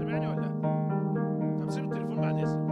سامعني ولا لا؟ طب سيب التليفون بعد اذنك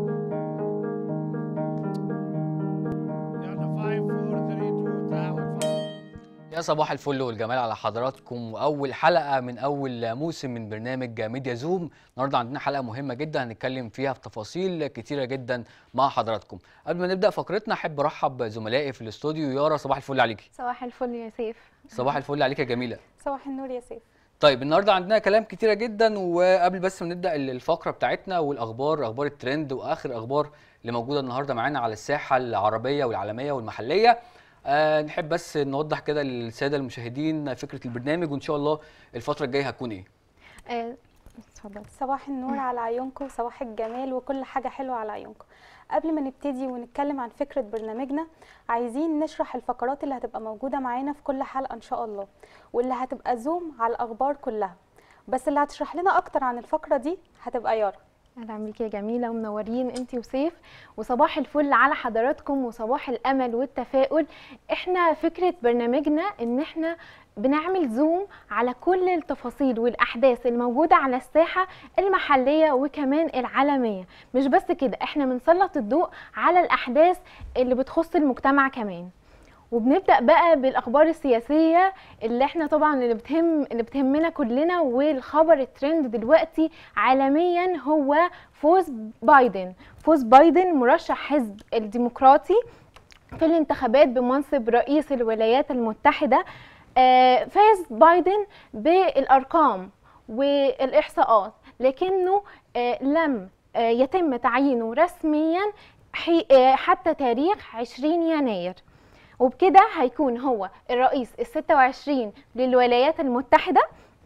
يلا 5 4 3 2 تعالوا اتفضل يا صباح الفل والجمال على حضراتكم واول حلقه من اول موسم من برنامج ميديا زوم النهارده عندنا حلقه مهمه جدا هنتكلم فيها في تفاصيل كتيره جدا مع حضراتكم قبل ما نبدا فقرتنا احب ارحب بزملائي في الاستوديو يارا صباح الفل عليكي صباح الفل يا سيف صباح الفل عليك يا جميله صباح النور يا سيف طيب النهارده عندنا كلام كتيره جدا وقبل بس ما نبدا الفقره بتاعتنا والاخبار اخبار الترند واخر اخبار اللي موجوده النهارده معانا على الساحه العربيه والعالميه والمحليه آه نحب بس نوضح كده للساده المشاهدين فكره البرنامج وان شاء الله الفتره الجايه هتكون ايه آه، اتفضل صباح النور على عيونكم صباح الجمال وكل حاجة حلوة على عيونكم قبل ما نبتدي ونتكلم عن فكرة برنامجنا عايزين نشرح الفقرات اللي هتبقى موجودة معانا في كل حلقة إن شاء الله واللي هتبقى زوم على الأخبار كلها بس اللي هتشرح لنا أكتر عن الفقرة دي هتبقى يارا اهلا بيكي يا جميله ومنورين انتي وسيف وصباح الفل على حضراتكم وصباح الامل والتفاؤل احنا فكره برنامجنا ان احنا بنعمل زوم على كل التفاصيل والاحداث الموجوده على الساحه المحليه وكمان العالميه مش بس كده احنا بنسلط الضوء على الاحداث اللي بتخص المجتمع كمان وبنبدا بقى بالاخبار السياسيه اللي احنا طبعا اللي بتهم اللي بتهمنا كلنا والخبر الترند دلوقتي عالميا هو فوز بايدن فوز بايدن مرشح حزب الديمقراطي في الانتخابات بمنصب رئيس الولايات المتحده آه، فاز بايدن بالارقام والاحصاءات لكنه آه، لم آه، يتم تعيينه رسميا حي- آه، حتى تاريخ 20 يناير وبكده هيكون هو الرئيس ال 26 للولايات المتحدة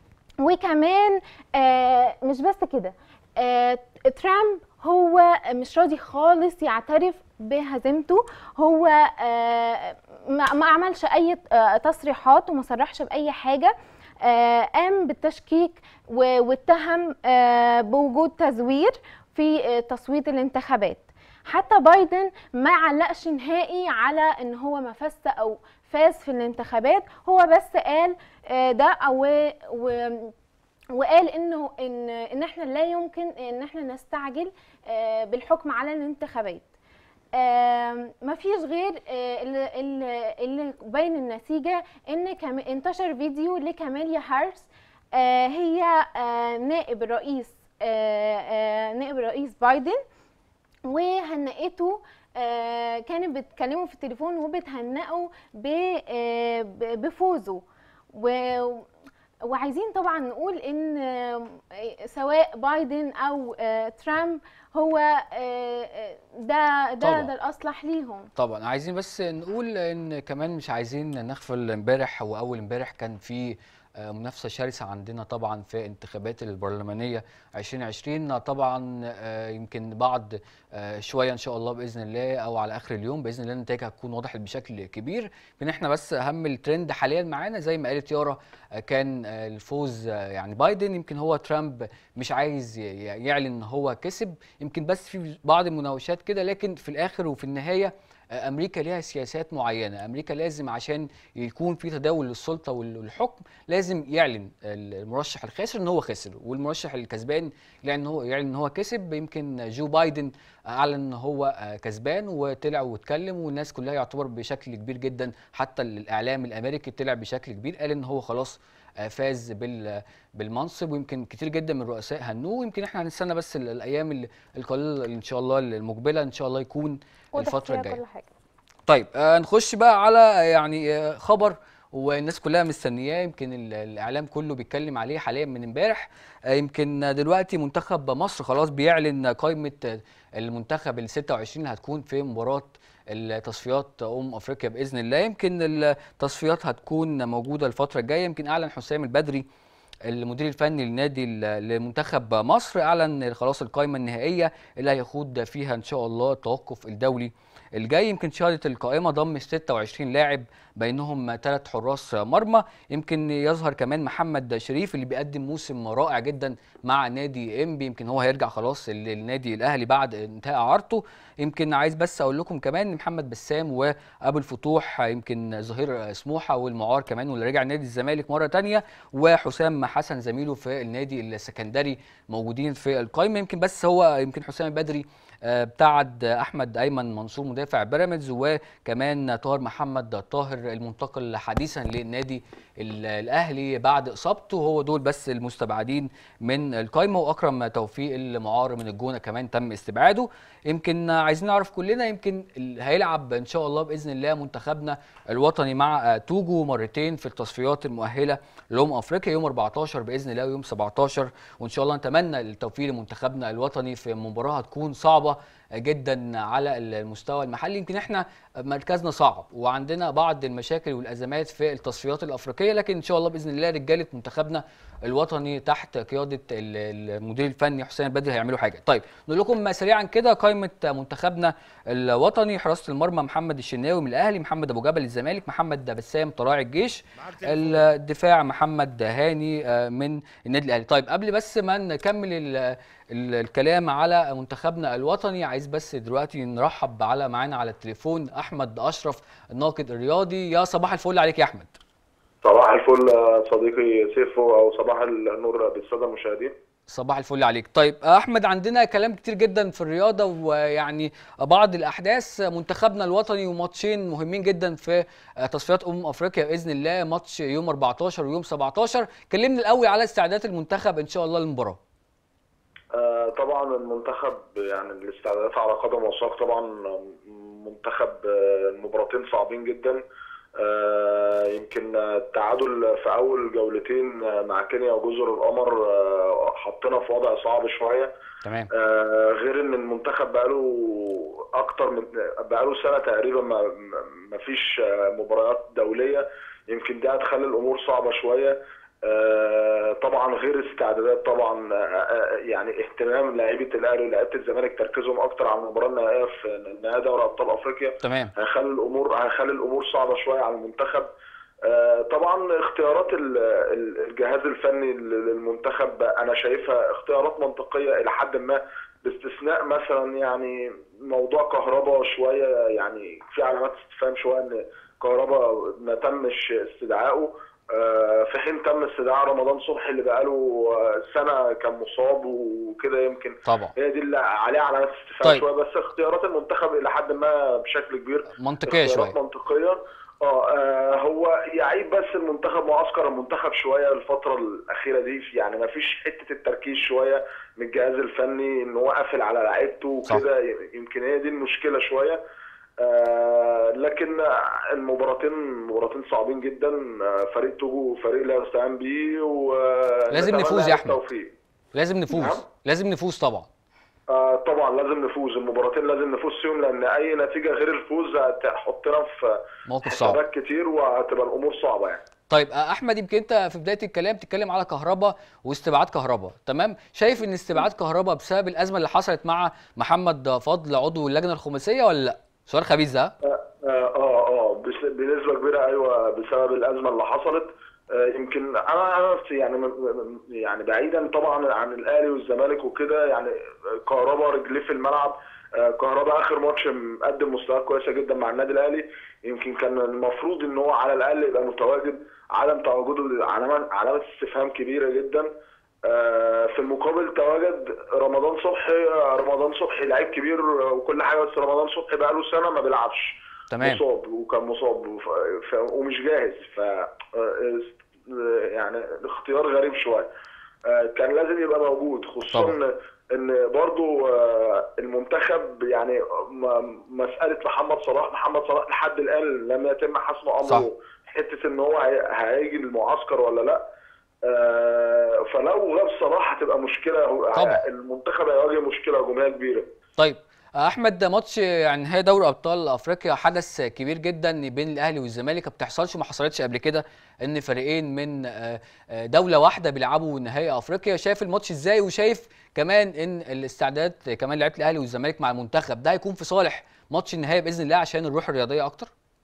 وكمان آه مش بس كده آه ترامب هو مش راضي خالص يعترف بهزيمته هو آه ما ما عملش اي آه تصريحات وما صرحش باي حاجه آه قام بالتشكيك و- واتهم آه بوجود تزوير في آه تصويت الانتخابات حتى بايدن ما علقش نهائي على ان هو ما فاز او فاز في الانتخابات هو بس قال آه، ده او و- وقال انه ان ان احنا لا يمكن ان احنا نستعجل آه، بالحكم على الانتخابات ما فيش غير آه، اللي- اللي اللي باين النتيجه ان كم- انتشر فيديو لكاميليا هارس آه، هي آه، نائب الرئيس آه، آه، نائب الرئيس بايدن وهنئته آه، كانت بتكلمه في التليفون وبتهنئه ب- آه، ب- بفوزه و- وعايزين طبعا نقول ان آه، سواء بايدن او آه، ترامب هو آه، آه، ده ده طبعاً. ده الاصلح ليهم طبعا عايزين بس نقول ان كمان مش عايزين نغفل امبارح واول امبارح كان في آه، منافسه شرسه عندنا طبعا في انتخابات البرلمانيه 2020 طبعا آه، يمكن بعد آه، شويه ان شاء الله باذن الله او على اخر اليوم باذن الله النتائج هتكون وضحت بشكل كبير ان احنا بس اهم الترند حاليا معانا زي ما قالت يارا آه، كان آه، الفوز آه، يعني بايدن يمكن هو ترامب مش عايز ي- ي- يعلن ان هو كسب يمكن بس في بعض المناوشات كده لكن في الاخر وفي النهايه آه، امريكا ليها سياسات معينه امريكا لازم عشان يكون في تداول للسلطه والحكم لازم يعلن المرشح الخاسر ان هو خسر والمرشح الكسبان يعلن ان هو يعلن ان هو كسب يمكن جو بايدن اعلن ان هو آه، كسبان وطلع واتكلم والناس كلها يعتبر بشكل كبير جدا حتى الاعلام الامريكي طلع بشكل كبير قال ان هو خلاص آه، فاز بال بالمنصب ويمكن كتير جدا من الرؤساء هنوه ويمكن احنا هنستنى بس ال- الايام ال- القليله اللي ان شاء الله المقبله ان شاء الله يكون واضح الفتره فيها الجايه كل حاجة طيب آه نخش بقى على آه، يعني آه خبر والناس كلها مستنياه يمكن ال- الاعلام كله بيتكلم عليه حاليا من امبارح آه يمكن آه، دلوقتي منتخب مصر خلاص بيعلن قائمه آه، المنتخب ال 26 اللي هتكون في مباراه التصفيات امم افريقيا باذن الله يمكن التصفيات هتكون موجوده الفتره الجايه يمكن اعلن حسام البدري المدير الفني لنادي ال- لمنتخب مصر اعلن خلاص القائمه النهائيه اللي هيخوض فيها ان شاء الله التوقف الدولي الجاي يمكن شهاده القائمه ضم 26 لاعب بينهم ثلاث حراس مرمى يمكن يظهر كمان محمد شريف اللي بيقدم موسم رائع جدا مع نادي انبي يمكن هو هيرجع خلاص لل- للنادي الاهلي بعد انتهاء اعارته يمكن عايز بس اقول لكم كمان إن محمد بسام وابو الفتوح يمكن ظهير سموحه والمعار كمان واللي رجع نادي الزمالك مره تانية وحسام حسن زميله في النادي السكندري موجودين في القائمه يمكن بس هو يمكن حسام البدري آه، ابتعد احمد ايمن منصور مدافع بيراميدز وكمان طاهر محمد طاهر المنتقل حديثا للنادي ال- الاهلي بعد اصابته هو دول بس المستبعدين من القائمه واكرم توفيق المعار من الجونه كمان تم استبعاده يمكن عايزين نعرف كلنا يمكن ال- هيلعب ان شاء الله باذن الله منتخبنا الوطني مع آه، توجو مرتين في التصفيات المؤهله لأمم افريقيا يوم 14 باذن الله ويوم 17 وان شاء الله نتمنى التوفيق لمنتخبنا الوطني في مباراه هتكون صعبه جدا على المستوى المحلي يمكن احنا مركزنا صعب وعندنا بعض المشاكل والازمات في التصفيات الافريقيه لكن ان شاء الله باذن الله رجاله منتخبنا الوطني تحت قياده ال- المدير الفني حسين البدري هيعملوا حاجه طيب نقول لكم سريعا كده قائمه منتخبنا الوطني حراسه المرمى محمد الشناوي من الاهلي محمد ابو جبل الزمالك محمد بسام طراع الجيش معاك تليفون. الدفاع محمد هاني آه، من النادي الاهلي طيب قبل بس ما نكمل ال ال الكلام على منتخبنا الوطني عايز بس دلوقتي نرحب على معانا على التليفون احمد اشرف الناقد الرياضي يا صباح الفل عليك يا احمد صباح الفل يا صديقي سيفو او صباح النور بالساده المشاهدين صباح الفل عليك طيب احمد عندنا كلام كتير جدا في الرياضه ويعني بعض الاحداث منتخبنا الوطني وماتشين مهمين جدا في تصفيات امم افريقيا باذن الله ماتش يوم 14 ويوم 17 كلمنا الاول على استعدادات المنتخب ان شاء الله للمباراه آه، طبعا المنتخب يعني الاستعدادات على قدم وساق طبعا منتخب آه، المباراتين صعبين جدا آه، يمكن التعادل في اول جولتين آه، مع كينيا وجزر القمر آه، حطينا في وضع صعب شويه تمام آه، غير ان المنتخب بقاله اكتر من بقاله سنه تقريبا ما ما فيش آه، مباريات دوليه يمكن ده هتخلي الامور صعبه شويه آه، طبعا غير استعدادات طبعا آه، آه، يعني اهتمام لاعيبه الاهلي ولاعيبه الزمالك تركيزهم اكتر على المباراه النهائيه في نهائي دوري ابطال افريقيا تمام هيخلي الامور هيخلي الامور صعبه شويه على المنتخب آه، طبعا اختيارات ال- ال- الجهاز الفني للمنتخب انا شايفها اختيارات منطقيه الى حد ما باستثناء مثلا يعني موضوع كهربا شويه يعني في علامات استفهام شويه ان كهربا ما تمش استدعائه آه، في حين تم استدعاء رمضان صبحي اللي بقاله آه، سنه كان مصاب وكده يمكن طبعا هي دي اللي عليها علامات استفهام طيب. شويه بس اختيارات المنتخب الى حد ما بشكل كبير منطقيه اختيارات شويه منطقيه اه آه، هو يعيب بس المنتخب معسكر المنتخب شويه الفتره الاخيره دي يعني ما فيش حته التركيز شويه من الجهاز الفني ان هو قافل على لعيبته صح. وكده يمكن هي دي المشكله شويه آه لكن المباراتين مباراتين صعبين جدا آه، فريق توجو فريق لا يستهان بيه و لازم نتمنى نفوز يا أحمد. التوفيق. لازم نعم. نفوز لازم نفوز طبعا آه طبعا لازم نفوز المباراتين لازم نفوز فيهم لان اي نتيجه غير الفوز هتحطنا في موقف صعب حسابات كتير وهتبقى الامور صعبه يعني طيب آه، احمد يمكن انت في بدايه الكلام تتكلم على كهربا واستبعاد كهربا تمام شايف ان استبعاد كهربا بسبب الازمه اللي حصلت مع محمد فضل عضو اللجنه الخماسيه ولا لا سؤال خبيث ده اه اه اه بس- بنسبه كبيره ايوه بسبب الازمه اللي حصلت آه، يمكن انا انا نفسي يعني من- من- يعني بعيدا طبعا عن الاهلي والزمالك وكده يعني كهربا رجليه في الملعب آه، كهربا اخر ماتش مقدم مستويات كويسه جدا مع النادي الاهلي يمكن كان المفروض ان هو على الاقل يبقى متواجد عدم تواجده علامه علامه استفهام كبيره جدا آه، في المقابل تواجد رمضان صبحي آه، رمضان صبحي لعيب كبير آه، وكل حاجه بس رمضان صبحي بقاله سنه ما بيلعبش تمام مصاب وكان مصاب وف... ف... ومش جاهز ف آه، يعني الاختيار غريب شويه آه، كان لازم يبقى موجود خصوصا طبعا. ان برضو آه، المنتخب يعني م- مساله محمد صلاح محمد صلاح لحد الان لم يتم حسم صح. امره حته ان هو هي- هيجي المعسكر ولا لا آه، فلو غاب صلاح هتبقى مشكله طبعا. المنتخب هيواجه مشكله هجوميه كبيره طيب احمد ده ماتش يعني نهائي دوري ابطال افريقيا حدث كبير جدا بين الاهلي والزمالك ما بتحصلش ما حصلتش قبل كده ان فريقين من آه، آه، دوله واحده بيلعبوا نهائي افريقيا شايف الماتش ازاي وشايف كمان ان الاستعداد كمان لعيبه الاهلي والزمالك مع المنتخب ده هيكون في صالح ماتش النهائي باذن الله عشان الروح الرياضيه اكتر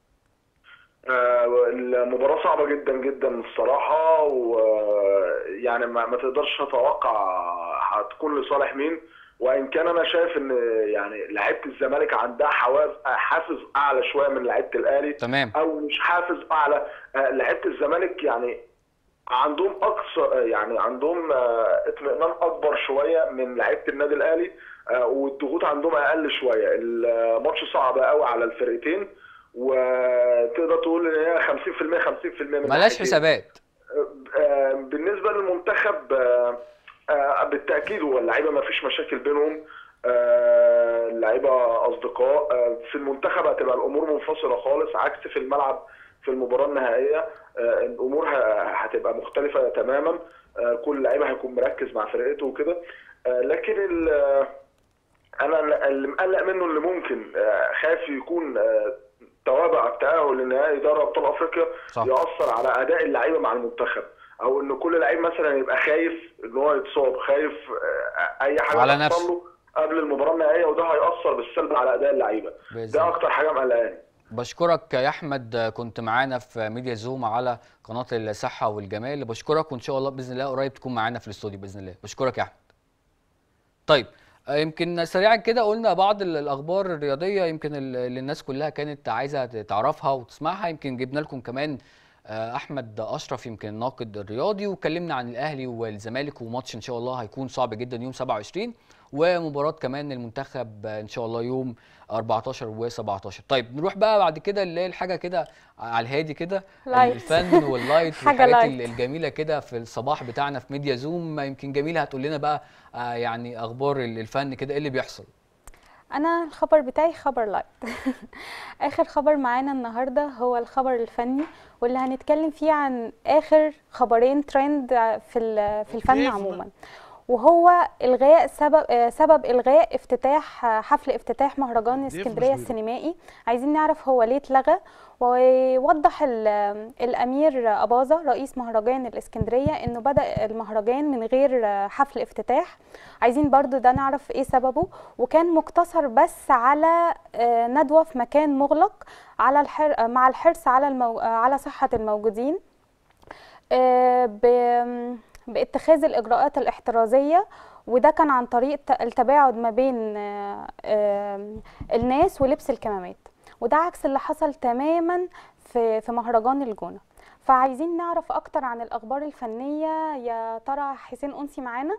آه، المباراة صعبة جدا جدا الصراحة ويعني ما, ما تقدرش تتوقع هتكون لصالح مين وإن كان أنا شايف إن يعني لعيبة الزمالك عندها حواف حافز أعلى شوية من لعيبة الأهلي تمام أو مش حافز أعلى آه، لعيبة الزمالك يعني عندهم اقصى يعني عندهم آه، اطمئنان اكبر شويه من لعيبه النادي الاهلي آه، والضغوط عندهم اقل شويه الماتش صعب قوي على الفرقتين وتقدر تقول ان هي 50% 50% من ملاش ناحيتين. حسابات آه، بالنسبه للمنتخب آه، آه، بالتاكيد هو اللعيبه ما فيش مشاكل بينهم آه، اللعيبه اصدقاء آه، في المنتخب هتبقى الامور منفصله خالص عكس في الملعب في المباراه النهائيه آه، الامور ه- هتبقى مختلفه تماما آه، كل لعيب هيكون مركز مع فرقته وكده آه، لكن ال- آه، انا اللي مقلق منه اللي ممكن آه، خايف يكون آه، توابع التاهل لنهائي دوري ابطال افريقيا صح. ياثر على اداء اللعيبه مع المنتخب او ان كل لعيب مثلا يبقى خايف ان هو يتصاب خايف آه، اي حاجه على تحصل نفسه. له قبل المباراه النهائيه وده هياثر بالسلب على اداء اللعيبه بإذن ده الله. اكتر حاجه مقلقاني بشكرك يا احمد كنت معانا في ميديا زوم على قناه الصحه والجمال بشكرك وان شاء الله باذن الله قريب تكون معانا في الاستوديو باذن الله بشكرك يا احمد طيب آه، يمكن سريعا كده قلنا بعض ال- الاخبار الرياضيه يمكن ال- اللي الناس كلها كانت عايزه تعرفها وتسمعها يمكن جبنا لكم كمان آه، احمد اشرف يمكن الناقد الرياضي واتكلمنا عن الاهلي والزمالك وماتش ان شاء الله هيكون صعب جدا يوم 27 ومباراه كمان المنتخب آه، ان شاء الله يوم 14 و17 طيب نروح بقى بعد كده اللي هي الحاجه كده على الهادي كده لايت. الفن واللايت حاجة والحاجات لايت. ال- الجميله كده في الصباح بتاعنا في ميديا زوم يمكن جميله هتقول لنا بقى آه، يعني اخبار ال- الفن كده ايه اللي بيحصل انا الخبر بتاعي خبر لايت اخر خبر معانا النهارده هو الخبر الفني واللي هنتكلم فيه عن اخر خبرين ترند في ال- في الفن كيف؟ عموما وهو الغاء سبب آه، سبب الغاء افتتاح آه، حفل افتتاح مهرجان كيف اسكندريه مش السينمائي عايزين نعرف هو ليه اتلغى ويوضح ال- الامير اباظه رئيس مهرجان الاسكندريه انه بدا المهرجان من غير آه، حفل افتتاح عايزين برضو ده نعرف ايه سببه وكان مقتصر بس على آه، ندوه في مكان مغلق على الحر آه، مع الحرص على المو... آه، على صحه الموجودين آه، ب- باتخاذ الاجراءات الاحترازيه وده كان عن طريق ت- التباعد ما بين آه، آه، الناس ولبس الكمامات وده عكس اللي حصل تماما في في مهرجان الجونه فعايزين نعرف اكتر عن الاخبار الفنيه يا ترى حسين انسي معانا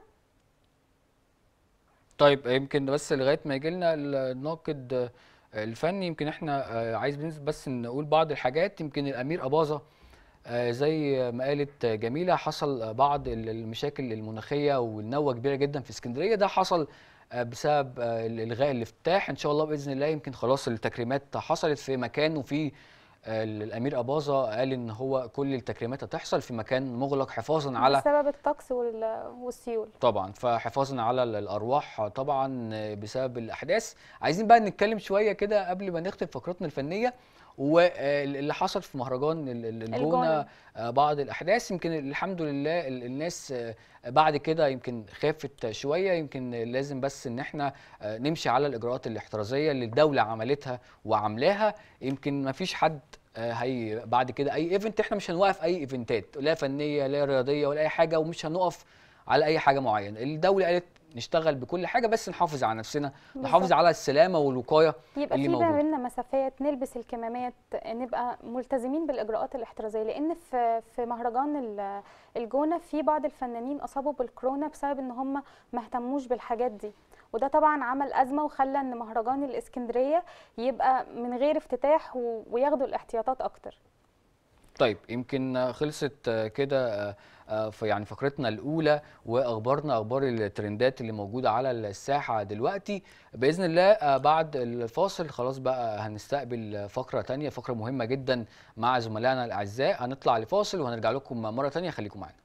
طيب يمكن بس لغايه ما يجي لنا الناقد آه، الفني يمكن احنا آه، عايز بس- بس نقول بعض الحاجات يمكن الامير اباظه آه، زي ما قالت جميله حصل بعض ال- المشاكل المناخيه والنوه كبيره جدا في اسكندريه ده حصل آه، بسبب آه، الغاء الافتتاح ان شاء الله باذن الله يمكن خلاص التكريمات حصلت في مكان وفي آه، الامير اباظه قال ان هو كل التكريمات هتحصل في مكان مغلق حفاظا على بسبب الطقس وال- والسيول طبعا فحفاظا على ال- الارواح طبعا بسبب الاحداث عايزين بقى نتكلم شويه كده قبل ما نختم فقرتنا الفنيه واللي حصل في مهرجان ال- ال- الجونه الجونة. آه، بعض الاحداث يمكن الحمد لله ال- الناس آه، بعد كده يمكن خافت شويه يمكن لازم بس ان احنا آه، نمشي على الاجراءات الاحترازيه اللي الدوله عملتها وعاملاها يمكن ما فيش حد آه، هي بعد كده اي ايفنت احنا مش هنوقف اي ايفنتات لا فنيه لا رياضيه ولا اي حاجه ومش هنقف على اي حاجه معينه الدوله قالت نشتغل بكل حاجه بس نحافظ على نفسنا نحافظ بالظبط. على السلامه والوقايه يبقى اللي في موجود. ما بيننا مسافات نلبس الكمامات نبقى ملتزمين بالاجراءات الاحترازيه لان في في مهرجان ال- الجونه في بعض الفنانين اصابوا بالكورونا بسبب ان هم ما اهتموش بالحاجات دي وده طبعا عمل ازمه وخلى ان مهرجان الاسكندريه يبقى من غير افتتاح و- وياخدوا الاحتياطات اكتر طيب يمكن خلصت كده آه، في يعني فقرتنا الاولى واخبارنا اخبار الترندات اللي موجوده على الساحه دلوقتي باذن الله آه، بعد الفاصل خلاص بقى هنستقبل فقره تانية فقره مهمه جدا مع زملائنا الاعزاء هنطلع لفاصل وهنرجع لكم مره تانية خليكم معانا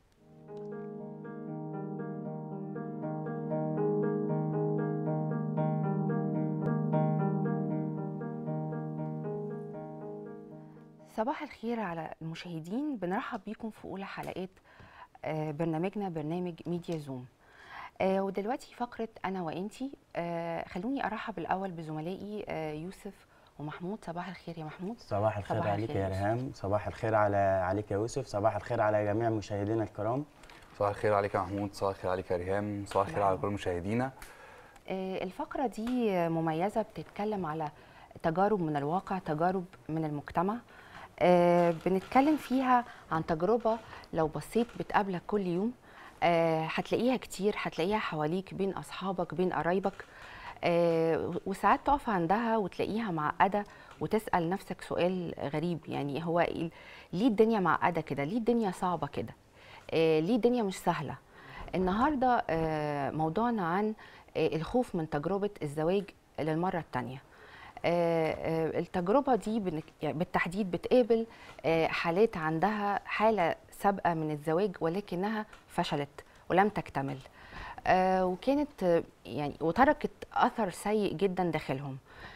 صباح الخير على المشاهدين بنرحب بيكم في اولى حلقات آه، برنامجنا برنامج ميديا زوم آه، ودلوقتي فقره انا وانتي آه، خلوني ارحب الاول بزملائي آه، يوسف ومحمود صباح الخير يا محمود صباح الخير صباح عليك الخير يا يا ريهام صباح الخير على عليك يا يوسف صباح الخير على جميع مشاهدينا الكرام صباح الخير عليك يا محمود صباح الخير عليك يا ريهام صباح الخير على كل مشاهدينا آه، الفقرة دي مميزة بتتكلم على تجارب من الواقع تجارب من المجتمع آه بنتكلم فيها عن تجربة لو بصيت بتقابلك كل يوم آه هتلاقيها كتير هتلاقيها حواليك بين أصحابك بين قرايبك آه وساعات تقف عندها وتلاقيها معقدة وتسأل نفسك سؤال غريب يعني هو إيه- ليه الدنيا معقدة كده ليه الدنيا صعبة كده آه ليه الدنيا مش سهلة النهاردة آه موضوعنا عن آه الخوف من تجربة الزواج للمرة التانية آه، آه، التجربة دي بنك- يعني بالتحديد بتقابل آه، حالات عندها حالة سابقة من الزواج ولكنها فشلت ولم تكتمل آه، وكانت آه، يعني وتركت أثر سيء جدا داخلهم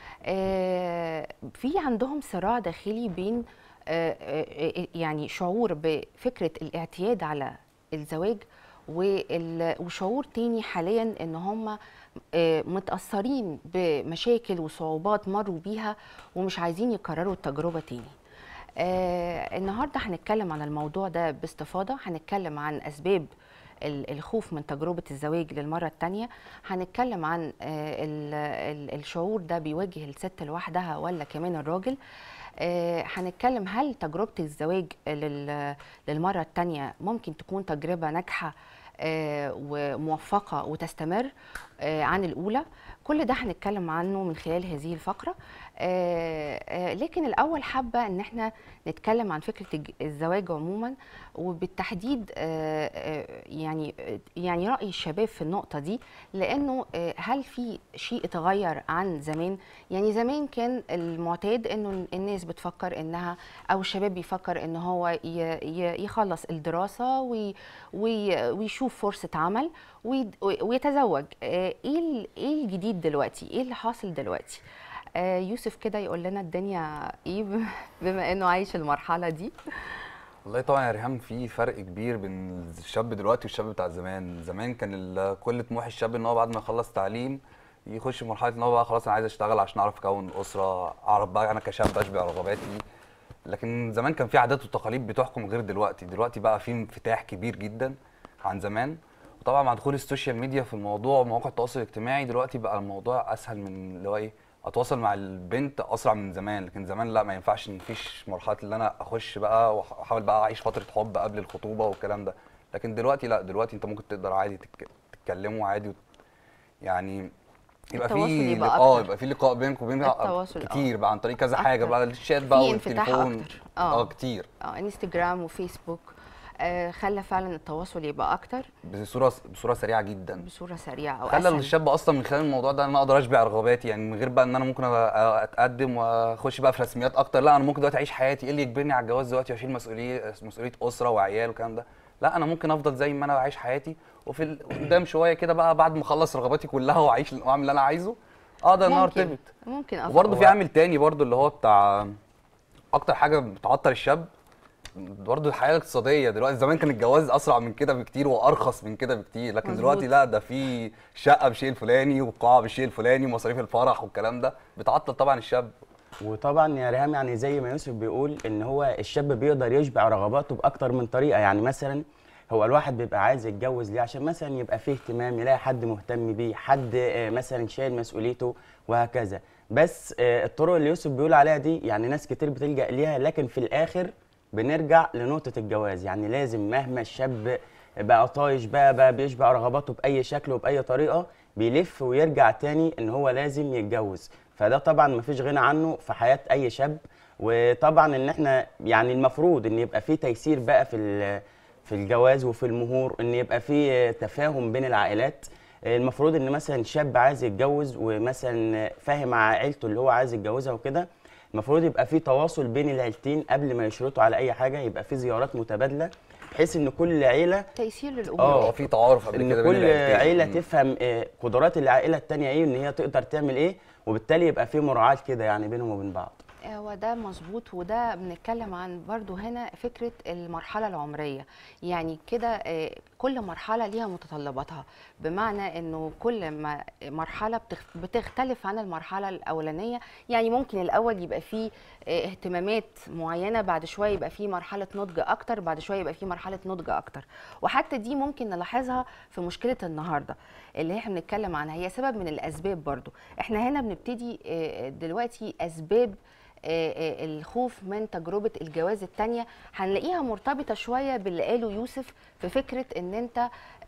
آه، في عندهم صراع داخلي بين آه، آه، آه، يعني شعور بفكرة الاعتياد على الزواج وال- وشعور تاني حاليا ان هم آه، متأثرين بمشاكل وصعوبات مروا بيها ومش عايزين يكرروا التجربة تاني آه النهارده هنتكلم عن الموضوع ده باستفاضة هنتكلم عن أسباب ال- الخوف من تجربة الزواج للمرة التانية هنتكلم عن آه ال- ال- الشعور ده بيواجه الست لوحدها ولا كمان الراجل آه، هنتكلم هل تجربة الزواج لل- للمرة التانية ممكن تكون تجربة ناجحة آه، وموفقة وتستمر آه، عن الأولى كل ده هنتكلم عنه من خلال هذه الفقرة آه، آه، لكن الأول حابة إن احنا نتكلم عن فكرة الج- الزواج عموما وبالتحديد آه، آه، يعني يعني رأي الشباب في النقطة دي لأنه آه، هل في شيء اتغير عن زمان يعني زمان كان المعتاد انه الناس بتفكر انها او الشباب بيفكر ان هو ي- ي- يخلص الدراسه وي- وي- ويشوف فرصه عمل وي- ويتزوج آه، ايه ال- ايه الجديد دلوقتي ايه اللي حاصل دلوقتي آه، يوسف كده يقول لنا الدنيا ايه ب- بما انه عايش المرحله دي والله طبعا يا ريهام في فرق كبير بين الشاب دلوقتي والشاب بتاع زمان زمان كان ال- كل طموح الشاب ان هو بعد ما يخلص تعليم يخش في مرحله ان هو بقى خلاص انا عايز اشتغل عشان اعرف اكون اسره اعرف بقى انا كشاب اشبع رغباتي لكن زمان كان في عادات وتقاليد بتحكم غير دلوقتي دلوقتي بقى في انفتاح كبير جدا عن زمان وطبعا مع دخول السوشيال ميديا في الموضوع ومواقع التواصل الاجتماعي دلوقتي بقى الموضوع اسهل من اللي هو ايه اتواصل مع البنت اسرع من زمان لكن زمان لا ما ينفعش ان مفيش مرحله اللي انا اخش بقى واحاول بقى اعيش فتره حب قبل الخطوبه والكلام ده لكن دلوقتي لا دلوقتي انت ممكن تقدر عادي تتك- تتكلموا عادي وت- يعني يبقى التواصل في يبقى لق- اه أكتر. يبقى في لقاء بينك وبين التواصل، آه. كتير بقى عن طريق كذا حاجه أكتر. بقى الشات بقى في انفتاح والتليفون أكتر. آه. اه كتير اه انستجرام وفيسبوك آه خلى فعلا التواصل يبقى اكتر بصوره بصوره سريعه جدا بصوره سريعه او خلى اسهل الشاب اصلا من خلال الموضوع ده ان انا اقدر اشبع رغباتي يعني من غير بقى ان انا ممكن أ- اتقدم واخش بقى في رسميات اكتر لا انا ممكن دلوقتي اعيش حياتي ايه اللي يجبرني على الجواز دلوقتي واشيل مسؤوليه مسؤوليه اسره وعيال والكلام ده لا انا ممكن افضل زي ما انا عايش حياتي وفي ال- قدام شويه كده بقى بعد ما اخلص رغباتي كلها واعيش واعمل اللي انا عايزه اقدر ان انا ممكن. ارتبط ممكن أفضل. وبرضه في عامل تاني برضه اللي هو بتاع اكتر حاجه بتعطل الشاب برضه الحياه الاقتصاديه دلوقتي زمان كان الجواز اسرع من كده بكتير وارخص من كده بكتير لكن مظبوط. دلوقتي لا ده في شقه بالشيء الفلاني وقاعه بالشيء الفلاني ومصاريف الفرح والكلام ده بتعطل طبعا الشاب وطبعا يا ريهام يعني زي ما يوسف بيقول ان هو الشاب بيقدر يشبع رغباته باكتر من طريقه يعني مثلا هو الواحد بيبقى عايز يتجوز ليه عشان مثلا يبقى فيه اهتمام يلاقي حد مهتم بيه حد آه، مثلا شايل مسؤوليته وهكذا بس آه، الطرق اللي يوسف بيقول عليها دي يعني ناس كتير بتلجأ ليها لكن في الاخر بنرجع لنقطة الجواز يعني لازم مهما الشاب بقى طايش بقى, بقى بيشبع رغباته بأي شكل وبأي طريقة بيلف ويرجع تاني ان هو لازم يتجوز فده طبعا مفيش غنى عنه في حياة اي شاب وطبعا ان احنا يعني المفروض ان يبقى في تيسير بقى في ال- في الجواز وفي المهور ان يبقى في تفاهم بين العائلات المفروض ان مثلا شاب عايز يتجوز ومثلا فاهم مع عيلته اللي هو عايز يتجوزها وكده المفروض يبقى في تواصل بين العيلتين قبل ما يشرطوا على اي حاجه يبقى في زيارات متبادله بحيث ان كل عيله تيسير للامور آه. هو في تعارف قبل ان كده بين كل العيلتين. عيله مم. تفهم آه، قدرات العائله التانيه ايه وان هي تقدر تعمل ايه وبالتالي يبقى في مراعاه كده يعني بينهم وبين بعض هو ده مظبوط وده بنتكلم عن برضو هنا فكرة المرحلة العمرية يعني كده آه، كل مرحلة ليها متطلباتها بمعنى انه كل ما مرحلة بتخ- بتختلف عن المرحلة الأولانية يعني ممكن الأول يبقى فيه آه، اهتمامات معينة بعد شوية يبقى فيه مرحلة نضج أكتر بعد شوية يبقى فيه مرحلة نضج أكتر وحتى دي ممكن نلاحظها في مشكلة النهاردة اللي احنا بنتكلم عنها هي سبب من الأسباب برضو احنا هنا بنبتدي آه، دلوقتي أسباب آه، آه، الخوف من تجربه الجواز الثانيه هنلاقيها مرتبطه شويه باللي قاله يوسف في فكره ان انت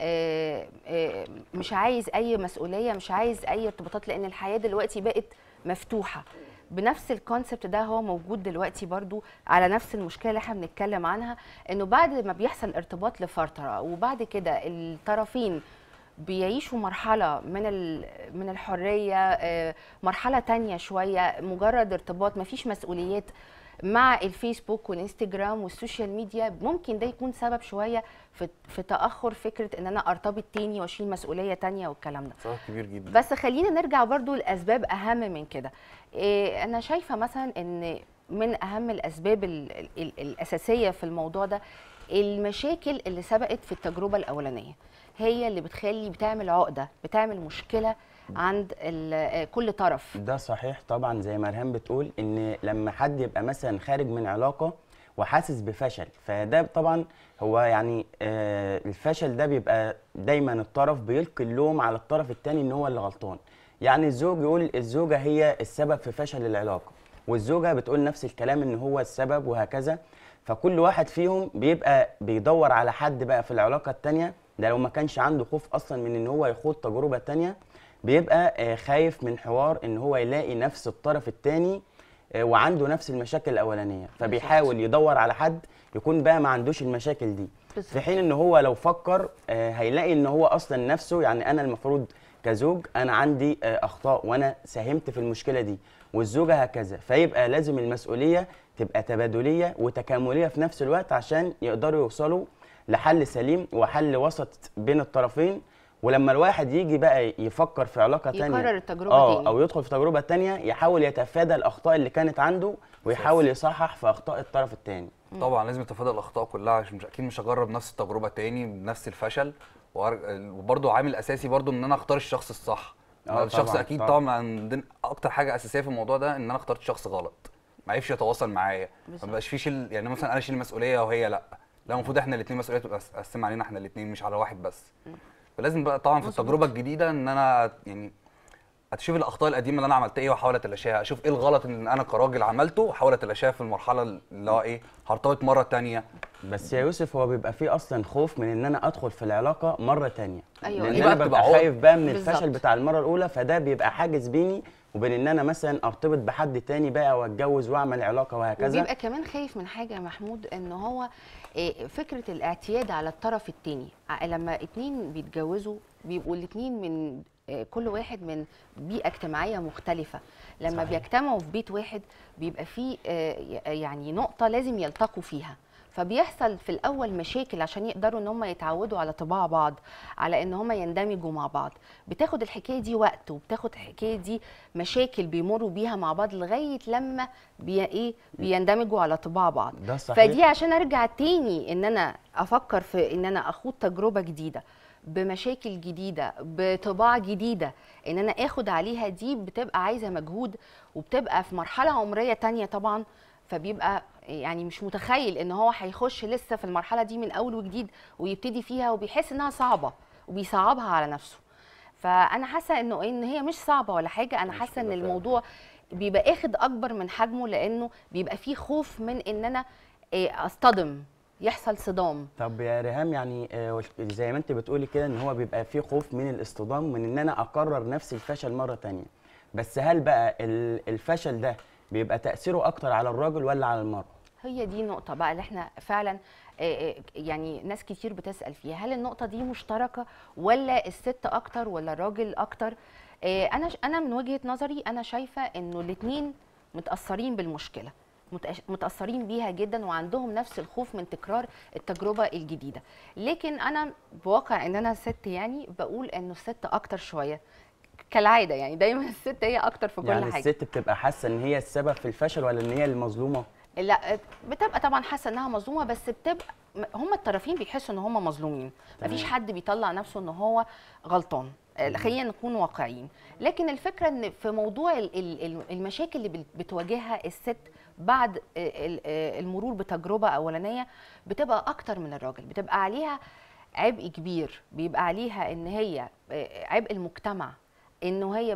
آه، آه، مش عايز اي مسؤوليه مش عايز اي ارتباطات لان الحياه دلوقتي بقت مفتوحه بنفس الكونسبت ده هو موجود دلوقتي برضو على نفس المشكله اللي احنا بنتكلم عنها انه بعد ما بيحصل ارتباط لفتره وبعد كده الطرفين بيعيشوا مرحلة من ال- من الحرية آه، مرحلة تانية شوية مجرد ارتباط مفيش مسؤوليات مع الفيسبوك والانستجرام والسوشيال ميديا ممكن ده يكون سبب شوية في في تأخر فكرة ان انا ارتبط تاني واشيل مسؤولية تانية والكلام ده سبب كبير جدا بس خلينا نرجع برضو لاسباب اهم من كده إيه انا شايفه مثلا ان من اهم الاسباب ال ال الاساسيه في الموضوع ده المشاكل اللي سبقت في التجربه الاولانيه هي اللي بتخلي بتعمل عقده بتعمل مشكله عند ال- كل طرف ده صحيح طبعا زي ما ريهام بتقول ان لما حد يبقى مثلا خارج من علاقه وحاسس بفشل فده طبعا هو يعني آه الفشل ده بيبقى دايما الطرف بيلقي اللوم على الطرف التاني ان هو اللي غلطان يعني الزوج يقول الزوجه هي السبب في فشل العلاقه والزوجه بتقول نفس الكلام ان هو السبب وهكذا فكل واحد فيهم بيبقى بيدور على حد بقى في العلاقه التانيه ده لو ما كانش عنده خوف اصلا من ان هو يخوض تجربه تانيه بيبقى آه، خايف من حوار ان هو يلاقي نفس الطرف التاني آه، وعنده نفس المشاكل الاولانيه فبيحاول يدور على حد يكون بقى ما عندوش المشاكل دي بالظبط. في حين ان هو لو فكر آه، هيلاقي ان هو اصلا نفسه يعني انا المفروض كزوج انا عندي آه، اخطاء وانا ساهمت في المشكله دي والزوجه هكذا فيبقى لازم المسؤوليه تبقى تبادليه وتكامليه في نفس الوقت عشان يقدروا يوصلوا لحل سليم وحل وسط بين الطرفين ولما الواحد يجي بقى يفكر في علاقه تانية يكرر التجربة اه تاني. او يدخل في تجربه تانية يحاول يتفادى الاخطاء اللي كانت عنده ويحاول يصحح في اخطاء الطرف التاني طبعا لازم يتفادى الاخطاء كلها عشان مش اكيد مش هجرب نفس التجربه تاني بنفس الفشل وأر- وبرضه عامل اساسي برضه ان انا اختار الشخص الصح آه الشخص طبعاً، اكيد طبعاً. طبعا عندنا اكتر حاجه اساسيه في الموضوع ده ان انا اخترت شخص غلط ما عرفش يتواصل معايا ما بقاش فيش ال- يعني مثلا انا اشيل المسؤوليه وهي لا لا المفروض احنا الاثنين مسؤوليه تبقى مقسمه علينا احنا الاثنين مش على واحد بس فلازم بقى طبعا في التجربه الجديده ان انا يعني اشوف الاخطاء القديمه اللي انا عملتها ايه واحاول اتلاشاها اشوف ايه الغلط اللي انا كراجل عملته واحاول اتلاشاها في المرحله اللي هو ايه هرتبط مره تانية بس يا يوسف هو بيبقى فيه اصلا خوف من ان انا ادخل في العلاقه مره تانية أيوة. لان دي انا بقى ببقى بتبقى خايف بقى من بالظبط. الفشل بتاع المره الاولى فده بيبقى حاجز بيني وبين ان انا مثلا ارتبط بحد تاني بقى واتجوز واعمل علاقه وهكذا وبيبقى كمان خايف من حاجه يا محمود ان هو آه، فكره الاعتياد على الطرف التاني ع- لما اتنين بيتجوزوا بيبقوا الاتنين من آه، كل واحد من بيئه اجتماعيه مختلفه لما صحيح. بيجتمعوا في بيت واحد بيبقى فيه آه، ي- يعني نقطه لازم يلتقوا فيها فبيحصل في الاول مشاكل عشان يقدروا ان هم يتعودوا على طباع بعض على ان هم يندمجوا مع بعض بتاخد الحكايه دي وقت وبتاخد الحكايه دي مشاكل بيمروا بيها مع بعض لغايه لما بي ايه بيندمجوا على طباع بعض ده صحيح فدي عشان ارجع تاني ان انا افكر في ان انا اخوض تجربه جديده بمشاكل جديده بطباع جديده ان انا اخد عليها دي بتبقى عايزه مجهود وبتبقى في مرحله عمريه تانية طبعا فبيبقى يعني مش متخيل ان هو هيخش لسه في المرحله دي من اول وجديد ويبتدي فيها وبيحس انها صعبه وبيصعبها على نفسه فانا حاسه انه ان هي مش صعبه ولا حاجه انا حاسه ان الموضوع بيبقى اخد اكبر من حجمه لانه بيبقى فيه خوف من ان انا إيه، اصطدم يحصل صدام طب يا ريهام يعني آه، زي ما انت بتقولي كده ان هو بيبقى فيه خوف من الاصطدام من ان انا اكرر نفس الفشل مره تانية بس هل بقى ال- الفشل ده بيبقى تاثيره اكتر على الراجل ولا على المراه هي دي النقطة بقى اللي احنا فعلا آه، آه، يعني ناس كتير بتسأل فيها هل النقطة دي مشتركة ولا الست أكتر ولا الراجل أكتر آه، أنا ش- أنا من وجهة نظري أنا شايفة إنه الاتنين متأثرين بالمشكلة متأش- متأثرين بيها جدا وعندهم نفس الخوف من تكرار التجربة الجديدة لكن أنا بواقع إن أنا ست يعني بقول إنه الست أكتر شوية كالعادة يعني دايما الست هي أكتر في كل يعني حاجة الست بتبقى حاسه ان هي السبب في الفشل ولا ان هي المظلومه لا بتبقى طبعا حاسه انها مظلومه بس بتبقى هم الطرفين بيحسوا ان هم مظلومين مفيش حد بيطلع نفسه ان هو غلطان آه، خلينا نكون واقعيين لكن الفكره ان في موضوع ال- ال- ال- المشاكل اللي بت- بتواجهها الست بعد آه، ال- آه، المرور بتجربه اولانيه بتبقى اكتر من الراجل بتبقى عليها عبء كبير بيبقى عليها ان هي آه، عبء المجتمع انه هي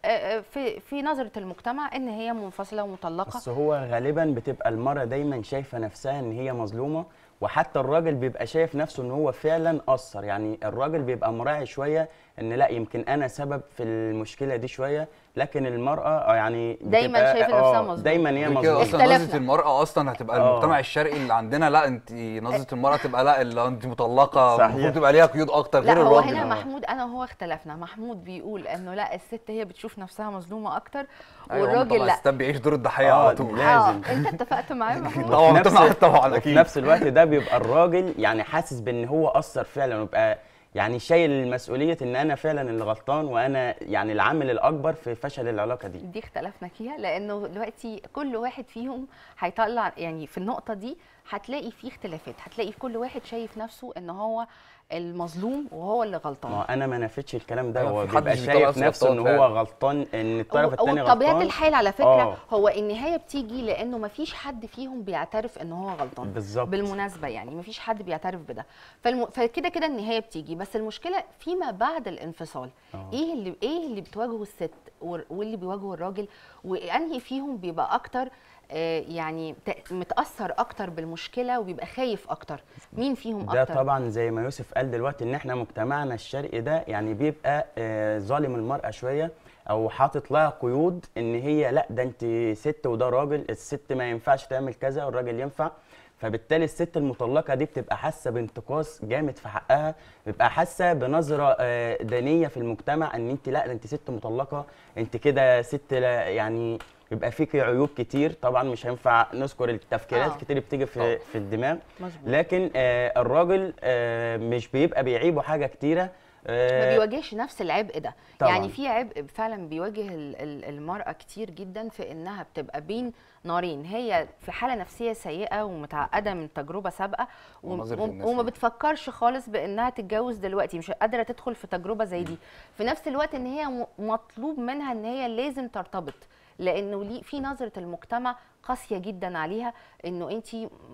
آه، في في نظره المجتمع ان هي منفصله ومطلقه بس هو غالبا بتبقى المرأة دايما شايفة نفسها ان هي مظلومة وحتى الراجل بيبقى شايف نفسه ان هو فعلا قصر يعني الراجل بيبقى مراعي شوية ان لا يمكن انا سبب في المشكلة دي شوية لكن المرأة آه يعني دايماً بتبقى- شايفة نفسها آه، مظلومة. دايما هي غير كده مظلومة اصلا اختلفنا. نظره المراه اصلا هتبقى آه. المجتمع الشرقي اللي عندنا لا انت نظره المراه تبقى لا اللي انت مطلقه صحيح. المفروض تبقى ليها قيود اكتر لا غير هو الراجل هنا آه. محمود انا وهو اختلفنا محمود بيقول انه لا الست هي بتشوف نفسها مظلومه اكتر أيوة، هم والراجل طبعا لا الستات بيعيش دور الضحيه آه، على طول لا. اه لازم. انت اتفقت معاه محمود طبعا وفي طبعا نفس- طبعا وفي اكيد نفس الوقت ده بيبقى الراجل يعني حاسس بان هو قصر فعلا ويبقى يعني شايل المسؤولية ان انا فعلا اللي غلطان وانا يعني العامل الاكبر في فشل العلاقة دي دي اختلفنا فيها لانه دلوقتي كل واحد فيهم هيطلع يعني في النقطه دي هتلاقي فيه اختلافات هتلاقي في كل واحد شايف نفسه ان هو المظلوم وهو اللي ما غلطان هو انا ما نفيتش الكلام ده أيوة، هو في حد بيبقى مش بيطلع شايف نفسه نفسه ان غلطان هو فعلا. غلطان ان الطرف الثاني غلطان وبطبيعه الحال على فكره آه. هو النهايه بتيجي لانه ما فيش حد فيهم بيعترف ان هو غلطان بالظبط بالمناسبه يعني ما فيش حد بيعترف بده فالم... فكده كده النهايه بتيجي بس المشكله فيما بعد الانفصال آه. ايه اللي ايه اللي بتواجهه الست وال- واللي بيواجهه الراجل وانهي فيهم بيبقى اكتر آه، يعني ت- متاثر اكتر بالمشكله وبيبقى خايف اكتر مين فيهم ده اكتر طبعا زي ما يوسف قال دلوقتي ان احنا مجتمعنا الشرقي ده يعني بيبقى آه، ظالم المرأة شوية او حاطط لها قيود ان هي لا ده انت ست وده راجل الست ما ينفعش تعمل كذا والراجل ينفع فبالتالي الست المطلقة دي بتبقى حاسة بانتقاص جامد في حقها بتبقى حاسة بنظرة آه، دنية في المجتمع ان انت لا ده انت ست مطلقة انت كده ست لا يعني بيبقى فيكي عيوب كتير طبعا مش هينفع نذكر التفكيرات آه. كتير اللي بتيجي في طبعاً. في الدماغ مظبوط لكن آه الراجل آه مش بيبقى بيعيبه حاجه كتيره ما آه بيواجهش نفس العبء ده طبعاً. يعني في عبء فعلا بيواجه ال- ال- المرأة كتير جدا في انها بتبقى بين نارين هي في حالة نفسية سيئة ومتعقدة من تجربة سابقة وم- ونظرة وم- الناس وما ليها. بتفكرش خالص بانها تتجوز دلوقتي مش قادرة تدخل في تجربة زي دي في نفس الوقت ان هي م- مطلوب منها ان هي لازم ترتبط لانه ليه- في نظرة المجتمع قاسية جدا عليها انه انت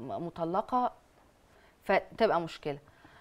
مطلقة فتبقى مشكله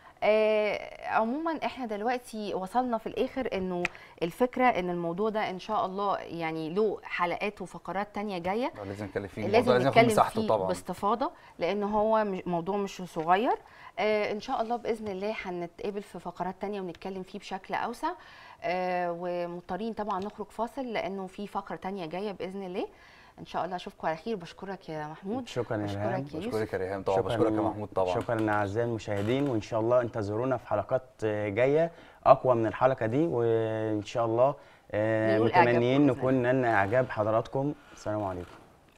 آه عموما احنا دلوقتي وصلنا في الاخر انه الفكره ان الموضوع ده ان شاء الله يعني له حلقات وفقرات تانية جايه آه، لازم نتكلم فيه لازم الموضوع لازم ياخد نتكلم مساحته فيه طبعا باستفاضه لان هو مش- موضوع مش صغير آه ان شاء الله باذن الله هنتقابل في فقرات تانية ونتكلم فيه بشكل اوسع آه ومضطرين طبعا نخرج فاصل لانه في فقره تانية جايه باذن الله ان شاء الله اشوفكم على خير بشكرك يا محمود شكرا يا ريهام بشكرك يا يوسف بشكرك يا ريهام طبعا بشكرك يا محمود طبعا شكرا اعزائي المشاهدين وان شاء الله انتظرونا في حلقات آه، جايه اقوى من الحلقه دي وان شاء الله آه، نقول إعجابكم متمنيين بإذن نكون نلنا اعجاب حضراتكم السلام عليكم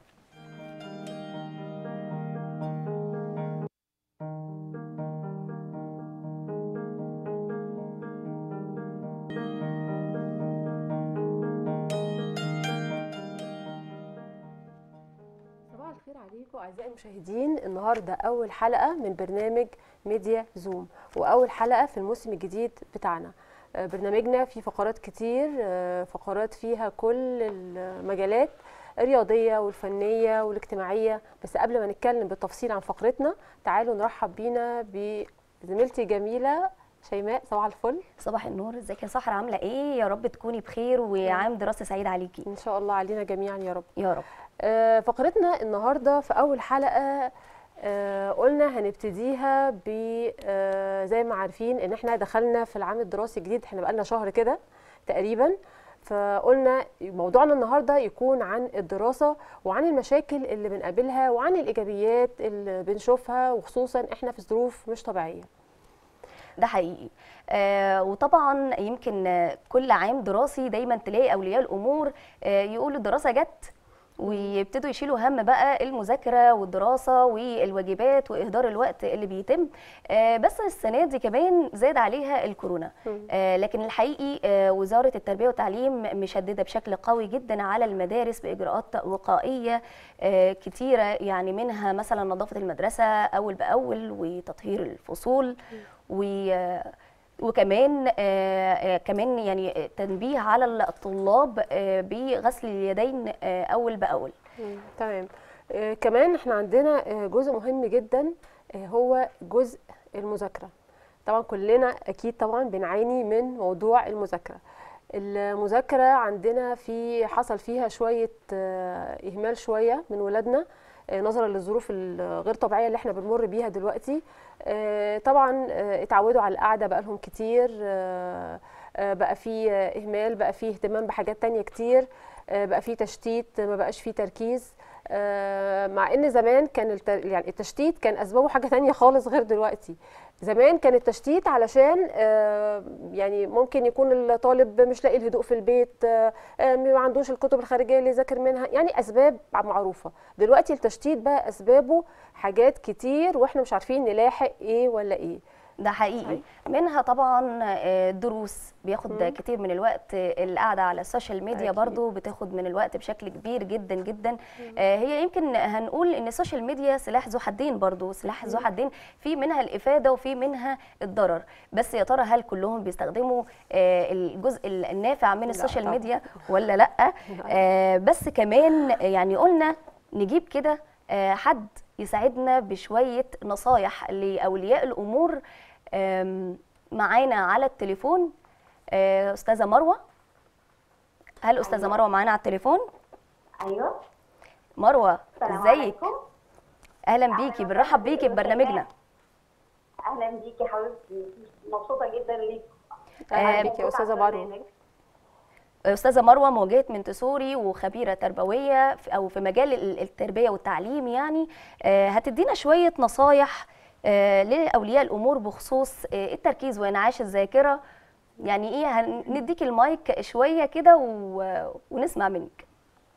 صباح الخير عليكم اعزائي المشاهدين النهارده اول حلقه من برنامج ميديا زوم واول حلقه في الموسم الجديد بتاعنا آه، برنامجنا فيه فقرات كتير آه، فقرات فيها كل المجالات الرياضيه والفنيه والاجتماعيه بس قبل ما نتكلم بالتفصيل عن فقرتنا تعالوا نرحب بينا بزميلتي جميله شيماء صباح الفل صباح النور ازيك يا سحر عامله ايه يا رب تكوني بخير وعام دراسه سعيد عليكي ان شاء الله علينا جميعا يا رب يا رب آه، فقرتنا النهارده في اول حلقه آه، قلنا هنبتديها ب آه، زي ما عارفين ان احنا دخلنا في العام الدراسي الجديد احنا بقالنا شهر كده تقريبا فقلنا موضوعنا النهارده يكون عن الدراسه وعن المشاكل اللي بنقابلها وعن الايجابيات اللي بنشوفها وخصوصا احنا في ظروف مش طبيعيه ده حقيقي آه وطبعا يمكن آه، كل عام دراسي دايما تلاقي اولياء الامور آه يقولوا الدراسه جت ويبتدوا يشيلوا هم بقى المذاكره والدراسه والواجبات واهدار الوقت اللي بيتم آه بس السنه دي كمان زاد عليها الكورونا آه لكن الحقيقي آه وزاره التربيه والتعليم مشدده بشكل قوي جدا على المدارس باجراءات وقائيه آه كتيره يعني منها مثلا نظافه المدرسه اول باول وتطهير الفصول و وكمان آه، آه، كمان يعني تنبيه على الطلاب آه، بغسل اليدين آه، اول باول مم، تمام آه كمان احنا عندنا آه جزء مهم جدا آه هو جزء المذاكره طبعا كلنا اكيد طبعا بنعاني من موضوع المذاكره المذاكرة عندنا في حصل فيها شوية آه، إهمال شوية من ولادنا آه، نظرا للظروف الغير طبيعية اللي احنا بنمر بيها دلوقتي آه، طبعا آه، اتعودوا على القعدة بقالهم كتير آه، آه، بقى في آه، إهمال بقى في اهتمام بحاجات تانية كتير آه، بقى في تشتيت ما بقاش في تركيز آه، مع ان زمان كان الت... يعني التشتيت كان اسبابه حاجه تانية خالص غير دلوقتي زمان كان التشتيت علشان آه، يعني ممكن يكون الطالب مش لاقي الهدوء في البيت آه، آه، ما عندوش الكتب الخارجيه اللي يذاكر منها يعني اسباب معروفه دلوقتي التشتيت بقى اسبابه حاجات كتير واحنا مش عارفين نلاحق ايه ولا ايه ده حقيقي منها طبعا آه، دروس بياخد مم. كتير من الوقت آه، القعده على السوشيال ميديا أكيد. برضو بتاخد من الوقت بشكل كبير جدا جدا آه، هي يمكن هنقول ان السوشيال ميديا سلاح ذو حدين برضو سلاح ذو حدين في منها الافاده وفي منها الضرر بس يا ترى هل كلهم بيستخدموا آه، الجزء النافع من لا السوشيال طبعاً. ميديا ولا لا آه، بس كمان يعني قلنا نجيب كده آه، حد يساعدنا بشويه نصايح لاولياء الامور آم، معانا على التليفون آه، استاذه مروه هل استاذه مروه معانا على التليفون ايوه مروه السلام ازيك عليكم اهلا بيكي بنرحب بيكي ببرنامجنا اهلا بيكي حبيبتي مبسوطه جدا ليك اهلا آه، بيكي يا استاذه مروه استاذه مروه موجهه منتسوري وخبيره تربويه في- او في مجال ال- التربيه والتعليم يعني آه، هتدينا شويه نصايح آه، لاولياء الامور بخصوص آه، التركيز وانعاش الذاكره يعني ايه هنديك المايك شويه كده و- ونسمع منك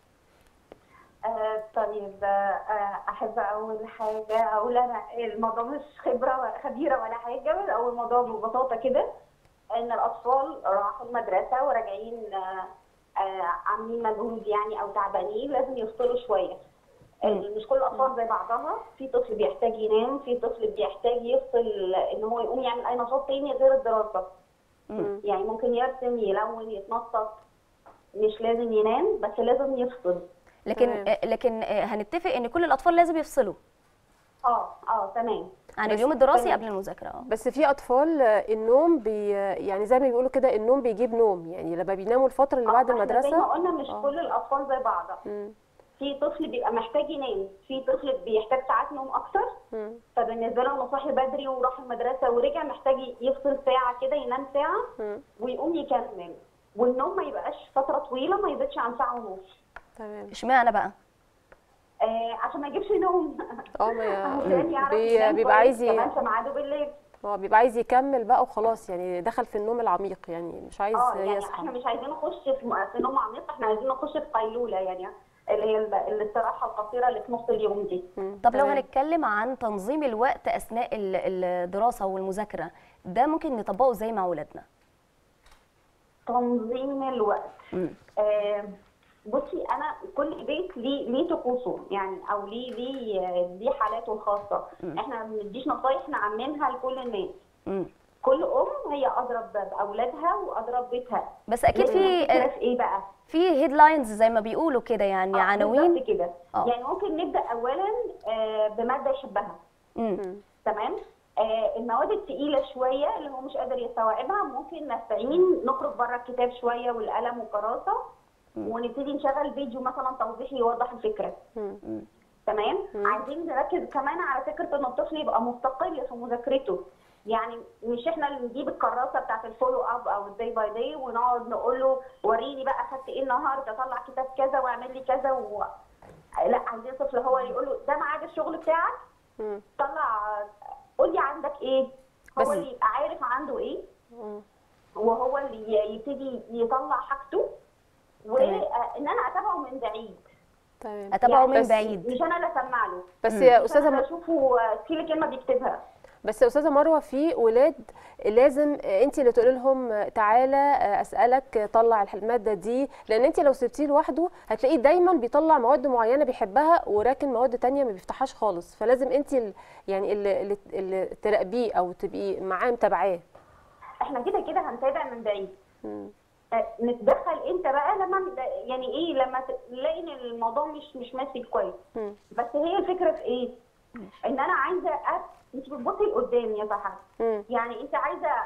آه طيب آه احب اول حاجه اقول انا الموضوع مش خبره ولا خبيره ولا حاجه بس اول موضوع ببساطه كده ان الاطفال راحوا المدرسه وراجعين آه آه عاملين مجهود يعني او تعبانين لازم يفصلوا شويه مش كل الاطفال زي بعضها في طفل بيحتاج ينام في طفل بيحتاج يفصل ان هو يقوم يعمل اي نشاط تاني غير الدراسه يعني ممكن يرسم يلون يتنطط مش لازم ينام بس لازم يفصل لكن تمام. آه، لكن آه، هنتفق ان كل الاطفال لازم يفصلوا اه اه تمام عن بس- اليوم الدراسي تمام. قبل المذاكره اه بس في اطفال آه، النوم بي يعني زي ما بيقولوا كده النوم بيجيب نوم يعني لما بيناموا الفتره اللي آه، بعد احنا زي ما المدرسه قلنا مش آه. كل الاطفال زي بعضها مم. في طفل بيبقى محتاج ينام في طفل بيحتاج ساعات نوم اكتر مم. فبالنسبه له انه صاحي بدري وراح المدرسه ورجع محتاج يفصل ساعه كده ينام ساعه مم. ويقوم يكمل والنوم ما يبقاش فتره طويله ما يزيدش عن ساعه ونص تمام اشمعنى بقى آه عشان ما يجيبش نوم اه ما عشان يعرف بي- ينام بيبقى كويس عايز ي- كمان في ميعاده بالليل اه بيبقى عايز يكمل بقى وخلاص يعني دخل في النوم العميق يعني مش عايز اه يعني يصحى احنا مش عايزين نخش في في نوم عميق احنا عايزين نخش في قيلوله يعني اللي هي ال- الاستراحه القصيره اللي في نص اليوم دي مم. طب لو تمام. هنتكلم عن تنظيم الوقت اثناء ال- الدراسه والمذاكره ده ممكن نطبقه ازاي مع اولادنا تنظيم الوقت مم. آه بصي انا كل بيت ليه ليه طقوسه يعني او ليه ليه ليه حالاته الخاصه احنا ما بنديش نصايح نعممها لكل الناس مم. كل ام هي اضرب باولادها واضرب بيتها بس اكيد في الفكرة في ايه بقى في هيدلاينز زي ما بيقولوا كده يعني آه، عناوين بالظبط كده آه. يعني ممكن نبدا اولا آه، بماده يحبها مم. تمام آه، المواد الثقيله شويه اللي هو مش قادر يستوعبها ممكن نستعين نخرج بره الكتاب شويه والقلم والكراسه ونبتدي نشغل فيديو مثلا توضيحي يوضح الفكره مم. تمام عايزين نركز كمان على فكره ان الطفل يبقى مستقل في مذاكرته يعني مش احنا اللي نجيب الكراسه بتاعت الفولو اب او الداي باي داي ونقعد نقول له وريني بقى اخدت ايه النهارده طلع كتاب كذا واعمل لي كذا و... لا عايزين الطفل هو اللي يقول له ده ميعاد الشغل بتاعك مم. طلع قول لي عندك ايه هو بس- اللي يبقى عارف عنده ايه مم. وهو اللي يبتدي يطلع حاجته وان انا اتابعه من بعيد تمام اتابعه يعني من بس- بعيد مش انا اللي اسمع له بس يا مش استاذه انا م... اللي اشوفه كل كلمه بيكتبها بس يا استاذه مروه في ولاد لازم انت اللي تقولي لهم تعالى اسالك طلع الماده دي لان انت لو سبتيه لوحده هتلاقيه دايما بيطلع مواد معينه بيحبها وراكن مواد تانية ما بيفتحهاش خالص فلازم انت ال- يعني اللي, اللي- اللي تراقبيه او تبقي معاه متابعاه احنا كده كده هنتابع من بعيد مم. آه، نتدخل انت بقى لما يعني ايه لما تلاقي ان الموضوع مش مش ماشي كويس مم. بس هي الفكره في ايه؟ ان انا عايزه أ... انت بتبصي لقدام يا سحر مم. يعني انت عايزه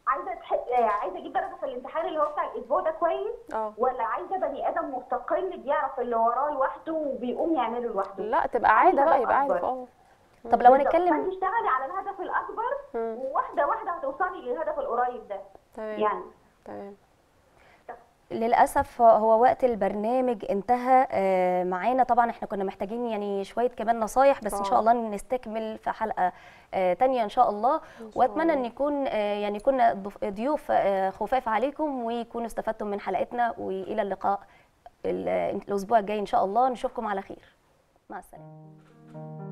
عايزه تح... آه، عايزه اجيب درجه في الامتحان اللي هو بتاع الاسبوع ده كويس اه ولا عايزه بني ادم مستقل بيعرف اللي وراه لوحده وبيقوم يعمله لوحده لا تبقى عاده بقى يبقى عارف أكبر. اه طب لو بالظبط. هنتكلم فانت اشتغلي على الهدف الاكبر مم. وواحده واحده هتوصلي للهدف القريب ده تمام يعني تمام للاسف هو وقت البرنامج انتهى آه، معانا طبعا احنا كنا محتاجين يعني شويه كمان نصايح بس ان شاء آه. الله نستكمل في حلقه آه، تانية ان شاء الله واتمنى ان يكون آه، يعني كنا ضف- ضيوف آه، خفاف عليكم ويكونوا استفدتم من حلقتنا والى اللقاء ال- الاسبوع الجاي ان شاء الله نشوفكم على خير مع السلامه